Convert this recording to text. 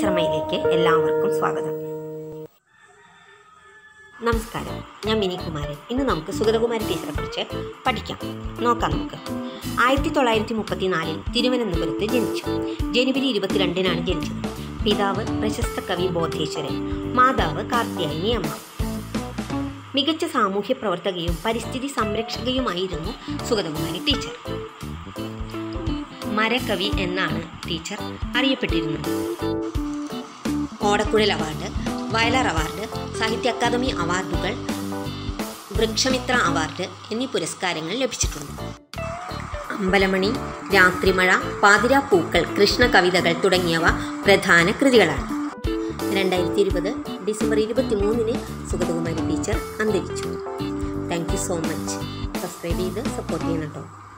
ടീച്ചർമയിലേക്ക് എല്ലാവർക്കും സ്വാഗതം നമസ്കാരം ഞാൻ മിനി കുമാരൻ ഇന്ന് നമുക്ക് സുഗതകുമാരി ടീച്ചറെ കുറിച്ച് പഠിക്കാം നോക്കാം നമുക്ക് ആയിരത്തി തൊള്ളായിരത്തി മുപ്പത്തിനാലിൽ തിരുവനന്തപുരത്ത് ജനിച്ചു ജനുവരി ഇരുപത്തിരണ്ടിനാണ് ജനിച്ചത് പിതാവ് പ്രശസ്ത കവി ബോധേശ്വരൻ മാതാവ് കാർത്തിയായനി അമ്മ മികച്ച സാമൂഹ്യ പ്രവർത്തകയും പരിസ്ഥിതി സംരക്ഷകയുമായിരുന്നു സുഗതകുമാരി ടീച്ചർ മരകവി എന്നാണ് ടീച്ചർ അറിയപ്പെട്ടിരുന്നത് ഓടക്കുഴൽ അവാർഡ് വയലാർ അവാർഡ് സാഹിത്യ അക്കാദമി അവാർഡുകൾ വൃക്ഷമിത്ര അവാർഡ് എന്നീ പുരസ്കാരങ്ങൾ ലഭിച്ചിട്ടുണ്ട് അമ്പലമണി രാത്രിമഴ പാതിരാപ്പൂക്കൾ കൃഷ്ണ കവിതകൾ തുടങ്ങിയവ പ്രധാന കൃതികളാണ് രണ്ടായിരത്തി ഇരുപത് ഡിസംബർ ഇരുപത്തി മൂന്നിന് സുഗതകുമാരി ടീച്ചർ അന്തരിച്ചു thank you so much subscribe ചെയ്ത് സപ്പോർട്ട് ചെയ്യണം കേട്ടോ